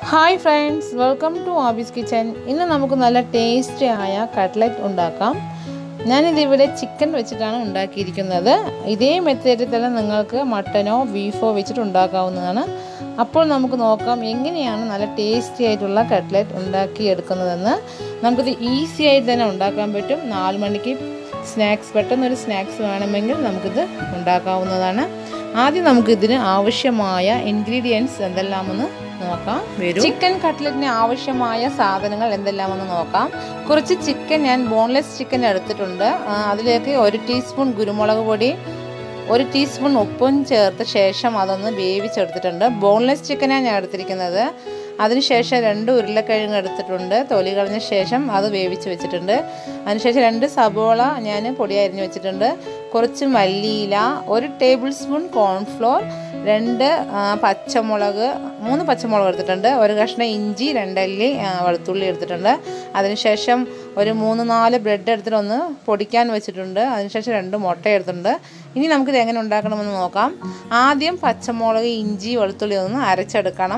hi friends welcome to Abee's kitchen ഇന്ന് നമുക്ക് നല്ല ടേസ്റ്റി ആയ കട്ട്ലറ്റ് ഉണ്ടാക്കാം ഞാനിതിവിടെ ചിക്കൻ വെച്ചിട്ടാണ് ഉണ്ടാക്കിയിരിക്കുന്നത് ഇതേ മെത്തേഡിൽ തന്നെ നിങ്ങൾക്ക് മട്ടനോ ബീഫോ വെച്ചിട്ട് ഉണ്ടാക്കാവുന്നതാണ് അപ്പോൾ നമുക്ക് നോക്കാം എങ്ങനെയാണ് നല്ല ടേസ്റ്റി ആയിട്ടുള്ള കട്ട്ലറ്റ് ഉണ്ടാക്കിയെടുക്കുന്നതെന്ന് നമുക്കിത് ഈസി ആയിട്ട് തന്നെ ഉണ്ടാക്കാൻ പറ്റും നാല് മണിക്ക് സ്നാക്സ് പെട്ടെന്നൊരു സ്നാക്സ് വേണമെങ്കിൽ നമുക്കിത് ഉണ്ടാക്കാവുന്നതാണ് ആദ്യം നമുക്കിതിന് ആവശ്യമായ ഇൻഗ്രീഡിയൻസ് എന്തെല്ലാമെന്ന് നോക്കാം വരും ചിക്കൻ കട്ട്ലറ്റിന് ആവശ്യമായ സാധനങ്ങൾ എന്തെല്ലാമെന്ന് നോക്കാം കുറച്ച് ചിക്കൻ ഞാൻ ബോൺലെസ് ചിക്കൻ എടുത്തിട്ടുണ്ട് ആ, അതിലേക്ക് ഒരു ടീസ്പൂൺ കുരുമുളക് പൊടി ഒരു ടീസ്പൂൺ ഉപ്പും ചേർത്ത ശേഷം അതൊന്ന് വേവിച്ചെടുത്തിട്ടുണ്ട് ബോൺലെസ് ചിക്കനാണ് ഞാൻ എടുത്തിരിക്കുന്നത് അതിനുശേഷം രണ്ട് ഉരുളക്കിഴങ്ങ് എടുത്തിട്ടുണ്ട് തൊലി കളഞ്ഞ ശേഷം അത് വേവിച്ച് വെച്ചിട്ടുണ്ട് അതിനുശേഷം രണ്ട് സബോള ഞാൻ പൊടി അരിഞ്ഞ് വെച്ചിട്ടുണ്ട് കുറച്ച് മല്ലിയില ഒരു ടേബിൾ സ്പൂൺ കോൺഫ്ലോർ രണ്ട് ആ, പച്ചമുളക് മൂന്ന് പച്ചമുളക് എടുത്തിട്ടുണ്ട് ഒരു കഷ്ണം ഇഞ്ചി രണ്ടല്ലി ആ, വെളുത്തുള്ളി എടുത്തിട്ടുണ്ട് അതിനുശേഷം ഒരു മൂന്ന് നാല് ബ്രെഡ് എടുത്തിട്ട് ഒന്ന് പൊടിക്കാൻ വെച്ചിട്ടുണ്ട് അതിനുശേഷം രണ്ട് മുട്ട എടുത്തിട്ടുണ്ട് ഇനി നമുക്കിത് എങ്ങനെ ഉണ്ടാക്കണമെന്ന് നോക്കാം ആദ്യം പച്ചമുളക് ഇഞ്ചി വെളുത്തുള്ളി ഒന്ന് അരച്ചെടുക്കണം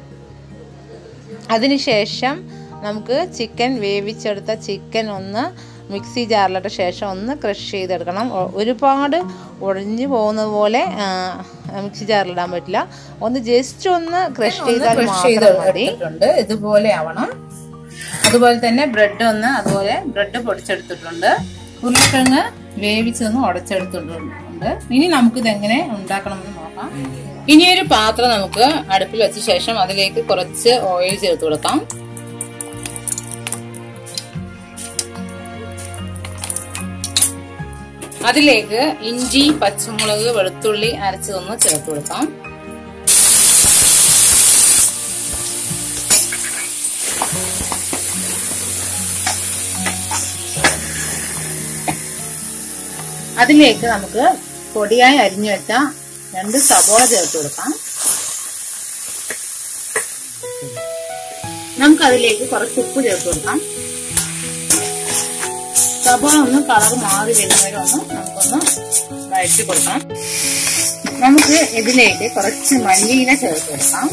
അതിനുശേഷം നമുക്ക് ചിക്കൻ വേവിച്ചെടുത്ത ചിക്കൻ ഒന്ന് മിക്സി ജാറിലിട്ട ശേഷം ഒന്ന് ക്രഷ് ചെയ്തെടുക്കണം ഒ- ഒരുപാട് ഉടഞ്ഞു പോകുന്നത് പോലെ ആ, മിക്സി ജാറിലിടാൻ പറ്റില്ല ഒന്ന് ജസ്റ്റ് ഒന്ന് ക്രഷ് ചെയ്താൽ മാത്രം മതി ഇതുപോലെ ആവണം അതുപോലെ തന്നെ ബ്രെഡ് ഒന്ന് അതുപോലെ ബ്രെഡ് പൊടിച്ചെടുത്തിട്ടുണ്ട് ഉരുളക്കിഴങ്ങ് വേവിച്ചൊന്ന് ഉടച്ചെടുത്തിട്ടുണ്ട് ഇനി നമുക്കിത് എങ്ങനെ ഉണ്ടാക്കണമെന്ന് നോക്കാം ഇനി ഒരു പാത്രം നമുക്ക് അടുപ്പിൽ വെച്ച ശേഷം അതിലേക്ക് കുറച്ച് ഓയിൽ ചേർത്ത് കൊടുക്കാം അതിലേക്ക് ഇഞ്ചി പച്ചമുളക് വെളുത്തുള്ളി അരച്ചതൊന്ന് ചേർത്ത് കൊടുക്കാം അതിലേക്ക് നമുക്ക് പൊടിയായി അരിഞ്ഞു വെച്ച രണ്ട് സബോള ചേർത്ത് കൊടുക്കാം നമുക്ക് അതിലേക്ക് കുറച്ച് ഉപ്പ് ചേർത്ത് കൊടുക്കാം സബോള ഒന്ന് കളർ മാറി വരുന്നവരെ ഒന്ന് നമുക്കൊന്ന് വഴറ്റി കൊടുക്കണം നമുക്ക് ഇതിലേക്ക് കുറച്ച് മല്ലിയില ചേർത്ത് കൊടുക്കാം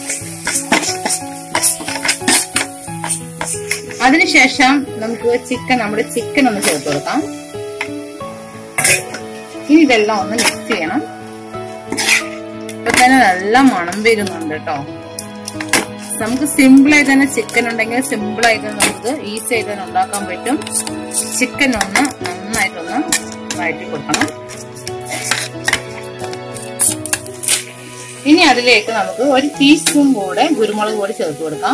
അതിനുശേഷം നമുക്ക് ചിക്കൻ നമ്മുടെ ചിക്കൻ ഒന്ന് ചേർത്ത് കൊടുക്കാം ഇനി ഇതെല്ലാം ഒന്ന് മിക്സ് ചെയ്യണം ഇപ്പൊ തന്നെ നല്ല മണം വരുന്നുണ്ട് കേട്ടോ നമുക്ക് സിമ്പിൾ ആയിട്ട് തന്നെ ചിക്കൻ ഉണ്ടെങ്കിൽ സിമ്പിൾ ആയിട്ട് നമുക്ക് ഈസി ആയിട്ട് തന്നെ ഉണ്ടാക്കാൻ പറ്റും ചിക്കൻ ഒന്ന് നന്നായിട്ടൊന്ന് വഴറ്റി കൊടുക്കണം ഇനി അതിലേക്ക് നമുക്ക് ഒരു ടീസ്പൂൺ കൂടെ കുരുമുളക് പൊടി ചേർത്ത് കൊടുക്കാം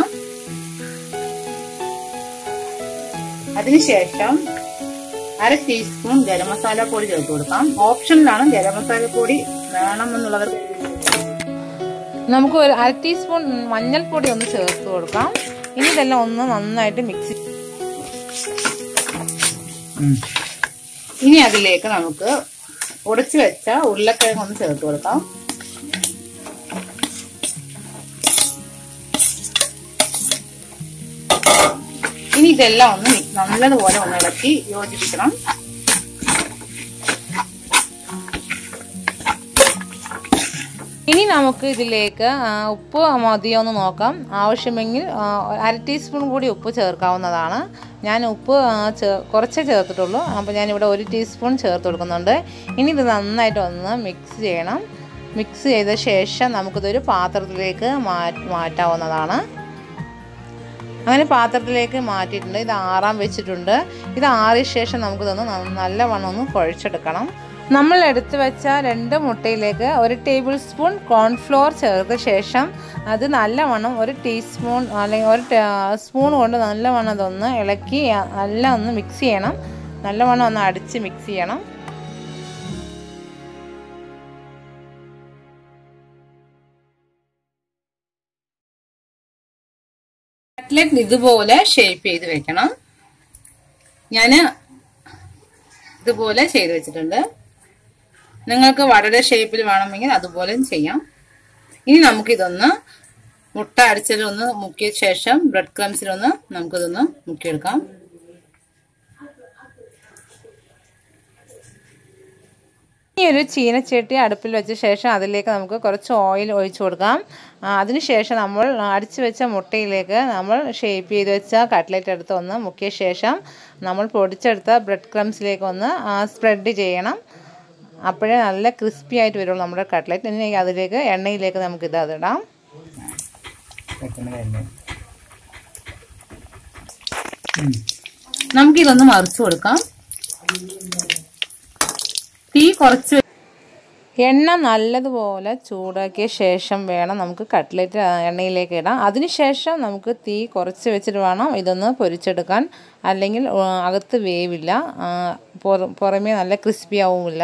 അതിനുശേഷം അര ടീസ്പൂൺ ഗരം മസാല പൊടി ചേർത്ത് കൊടുക്കാം ഓപ്ഷനിലാണ് ഗരം മസാല പൊടി വേണമെന്നുള്ളവർ നമുക്ക് ഒരു അര ടീസ്പൂൺ മഞ്ഞൾപ്പൊടി ഒന്ന് ചേർത്ത് കൊടുക്കാം ഇനി ഇതെല്ലാം ഒന്ന് നന്നായിട്ട് മിക്സ് ഇനി അതിലേക്ക് നമുക്ക് ഉടച്ചു വെച്ച ഉരുളക്കിഴങ്ങ് ഒന്ന് ചേർത്ത് കൊടുക്കാം ഇനി ഇതെല്ലാം ഒന്ന് മി- നല്ലതുപോലെ ഒന്ന് ഇളക്കി യോജിപ്പിക്കണം ഇനി നമുക്ക് ഇതിലേക്ക് ആ, ഉപ്പ് മതിയോ എന്ന് നോക്കാം ആവശ്യമെങ്കിൽ ആ, അര ടീസ്പൂൺ കൂടി ഉപ്പ് ചേർക്കാവുന്നതാണ് ഞാൻ ഉപ്പ് ആ, ചേ- കുറച്ചേ ചേർത്തിട്ടുള്ളൂ അപ്പോൾ ഞാനിവിടെ ഒരു ടീസ്പൂൺ ചേർത്ത് കൊടുക്കുന്നുണ്ട് ഇനി ഇത് നന്നായിട്ട് ഒന്ന് മിക്സ് ചെയ്യണം മിക്സ് ചെയ്ത ശേഷം നമുക്കിതൊരു പാത്രത്തിലേക്ക് മാ- മാറ്റാവുന്നതാണ് അങ്ങനെ പാത്രത്തിലേക്ക് മാറ്റിയിട്ടുണ്ട് ഇത് ആറാൻ വെച്ചിട്ടുണ്ട് ഇത് ആറിയ ശേഷം നമുക്കിതൊന്ന് ന- നല്ലവണ്ണം ഒന്ന് കുഴച്ചെടുക്കണം നമ്മൾ എടുത്തു വെച്ച രണ്ട് മുട്ടയിലേക്ക് ഒരു ടേബിൾ സ്പൂൺ കോൺഫ്ലോർ ചേർത്ത ശേഷം അത് നല്ലവണ്ണം ഒരു ടീസ്പൂൺ അല്ലെങ്കിൽ ഒരു ടേ- സ്പൂൺ കൊണ്ട് നല്ലവണ്ണം അതൊന്ന് ഇളക്കി അ- നല്ല ഒന്ന് മിക്സ് ചെയ്യണം നല്ലവണ്ണം ഒന്ന് അടിച്ച് മിക്സ് ചെയ്യണം കട്ട്ലറ്റ് ഇതുപോലെ ഷേപ്പ് ചെയ്ത് വെക്കണം ഞാൻ ഇതുപോലെ ചെയ്ത് വെച്ചിട്ടുണ്ട് നിങ്ങൾക്ക് വടയുടെ ഷേപ്പിൽ വേണമെങ്കിൽ അതുപോലെയും ചെയ്യാം ഇനി നമുക്കിതൊന്ന് മുട്ട അടിച്ചതിലൊന്ന് മുക്കിയ ശേഷം ബ്രെഡ് ക്രംസിലൊന്ന് നമുക്കിതൊന്ന് മുക്കിയെടുക്കാം ഈ ഒരു ചീനച്ചട്ടി അടുപ്പിൽ വെച്ച ശേഷം അതിലേക്ക് നമുക്ക് കുറച്ച് ഓയിൽ ഒഴിച്ചു കൊടുക്കാം അതിനുശേഷം നമ്മൾ അടിച്ചു വെച്ച മുട്ടയിലേക്ക് നമ്മൾ ഷേപ്പ് ചെയ്ത് വെച്ച കട്ട്ലറ്റ് എടുത്ത് ഒന്ന് മുക്കിയ ശേഷം നമ്മൾ പൊടിച്ചെടുത്ത ബ്രെഡ് ക്രംസിലേക്ക് ഒന്ന് സ്പ്രെഡ് ചെയ്യണം അപ്പോഴേ നല്ല ക്രിസ്പി ആയിട്ട് വരുള്ളൂ നമ്മുടെ കട്ട്ലറ്റ് ഇനി അതിലേക്ക് എണ്ണയിലേക്ക് നമുക്ക് ഇത് അതിടാം നമുക്കിതൊന്ന് മറിച്ചു കൊടുക്കാം തീ കുറച്ച് എണ്ണ നല്ലതുപോലെ ചൂടാക്കിയ ശേഷം വേണം നമുക്ക് കട്ട്ലറ്റ് എണ്ണയിലേക്ക് ഇടാം അതിനുശേഷം നമുക്ക് തീ കുറച്ച് വെച്ചിട്ട് വേണം ഇതൊന്ന് പൊരിച്ചെടുക്കാൻ അല്ലെങ്കിൽ അകത്ത് വേവില്ല പുറമേ നല്ല ക്രിസ്പി ആവുമില്ല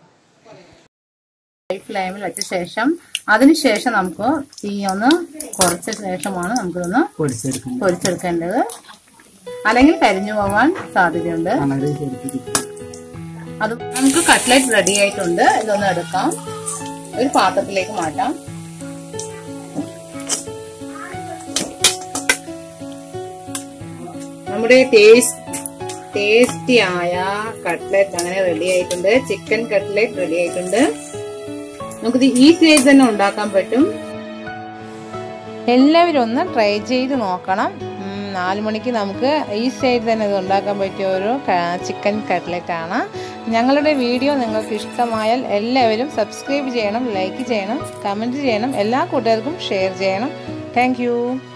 ഹൈ ഫ്ലെയിമിൽ വെച്ച ശേഷം അതിനുശേഷം നമുക്ക് തീ ഒന്ന് കുറച്ച ശേഷമാണ് നമുക്കിതൊന്ന് പൊരിച്ചെടുക്കേണ്ടത് അല്ലെങ്കിൽ കരിഞ്ഞു പോകാൻ സാധ്യതയുണ്ട് അത് നമുക്ക് കട്ട്ലറ്റ് റെഡി ആയിട്ടുണ്ട് ഇതൊന്ന് എടുക്കാം ഒരു പാത്രത്തിലേക്ക് മാറ്റാം നമ്മുടെ ടേസ്റ്റ് ടേസ്റ്റി ആയ കട്ട്ലറ്റ് അങ്ങനെ റെഡി ആയിട്ടുണ്ട് ചിക്കൻ കട്ട്ലറ്റ് റെഡി ആയിട്ടുണ്ട് നമുക്കിത് ഈസി ആയി തന്നെ ഉണ്ടാക്കാൻ പറ്റും എല്ലാവരും ഒന്ന് ട്രൈ ചെയ്ത് നോക്കണം നാല് മണിക്ക് നമുക്ക് ഈസി ആയിട്ട് തന്നെ ഇത് ഉണ്ടാക്കാൻ പറ്റിയ ഒരു ചിക്കൻ കട്ട്ലറ്റ് ആണ് ഞങ്ങളുടെ വീഡിയോ നിങ്ങൾക്ക് ഇഷ്ടമായാൽ എല്ലാവരും സബ്സ്ക്രൈബ് ചെയ്യണം ലൈക്ക് ചെയ്യണം കമൻറ്റ് ചെയ്യണം എല്ലാ കൂട്ടുകാർക്കും ഷെയർ ചെയ്യണം താങ്ക്